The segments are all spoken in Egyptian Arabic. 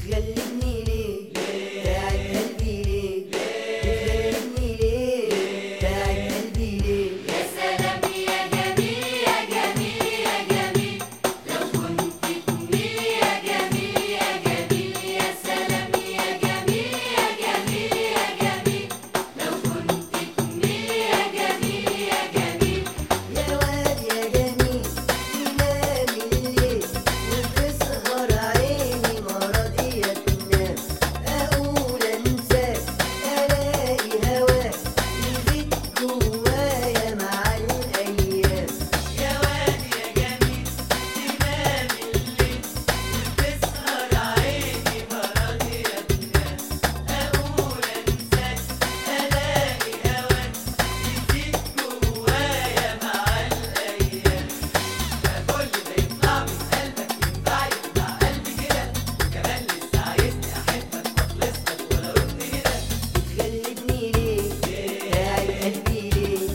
بتغلبني ليه تعب قلبي ليه بتغلبني ليه تعب قلبي ليه يا سلام يا جميل يا جميل يا جميل لو كنت تميل يا جميل يا جميل يا سلام يا جميل يا جميل يا جميل لو كنت تميل يا جميل يا جميل يا واد يا جميل تنام الليل وتسهر عيني مرضية تنام أقول أنساك ألاقي هواك يزيد جوايا مع الأيام يا واد يا جميل تنام الليل وتسهر عيني مرضية تنام أقول أنساك ألاقي هواك يزيد جوايا مع الأيام فكل ده يطلع من قلبك ينفع يطلع قلبي كده وكمان لسه عايزني أحبك وأخلص لك ولا رد كده بتغلبني ليه تعب قلبي ليه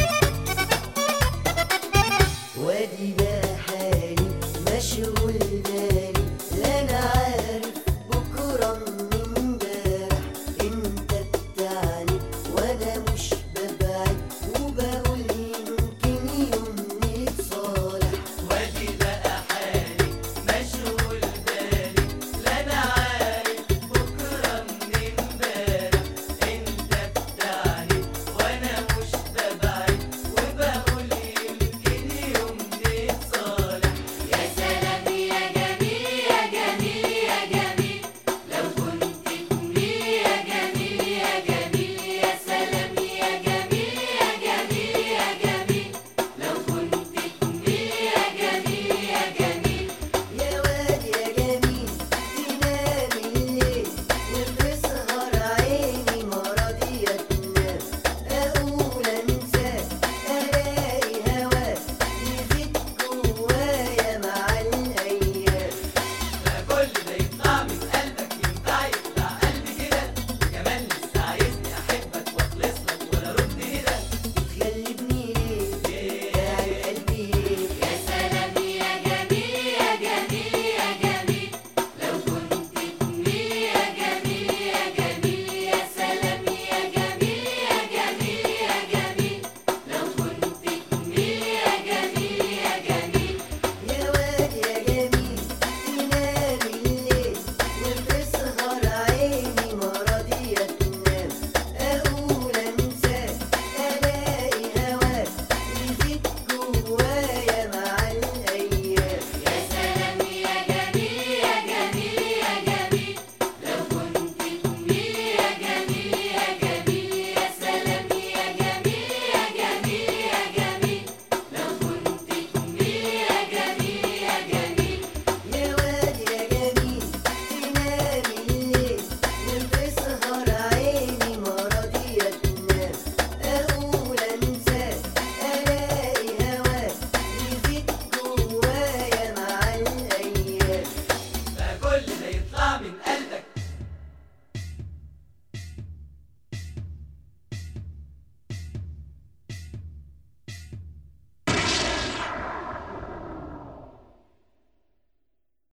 وادي بقى حالي مشغول بالي